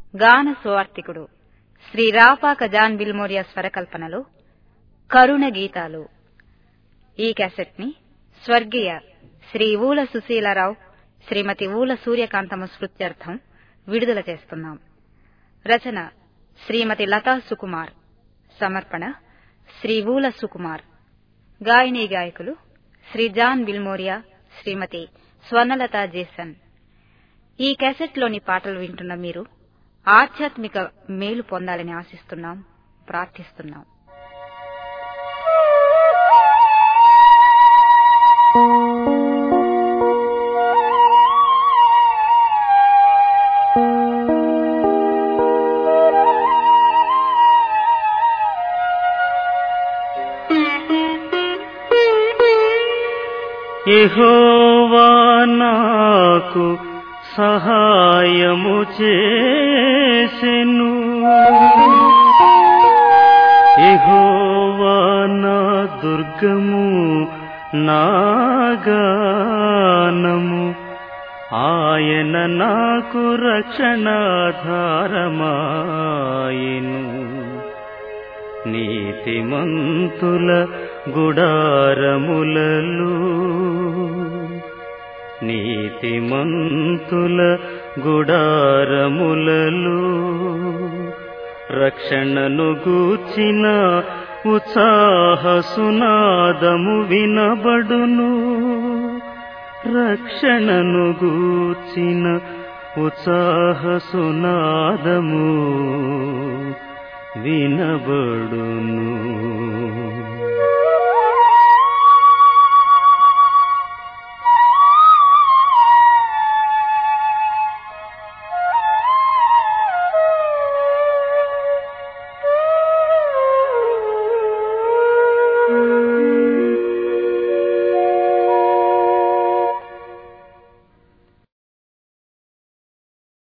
గాన సువార్తికుడు శ్రీ రాపాక జాన్ బిల్మోరియా స్వరకల్పనలో కరుణ గీతాలు ఈ క్యాసెట్ ని స్వర్గీయ శ్రీ ఊల సుశీలారావు శ్రీమతి ఊల సూర్యకాంతమ్మ స్మృత్యర్థం విడుదల చేస్తున్నాం రచన శ్రీమతి లతా సుకుమార్ సమర్పణ శ్రీ ఊల సుకుమార్ గాయనీ గాయకులు శ్రీ జాన్ బిల్మోరియా శ్రీమతి స్వర్ణలత జేసన్ ఈ క్యాసెట్లోని పాటలు వింటున్న మీరు ఆధ్యాత్మిక మేలు పొందాలని ఆశిస్తున్నాం ప్రార్థిస్తున్నాం యెహోవా నాకు సహాయము చేసెను యెహోవా నా దుర్గము నాగానము ఆయన నాకు రక్షణాధారమాయెను నీతిమంతుల గుడారములలో నీతిమంతుల గుడారములలో రక్షణను గూర్చిన ఉత్సాహ సునాదము వినబడును రక్షణను గూర్చిన ఉత్సాహ సునాదము వినబడును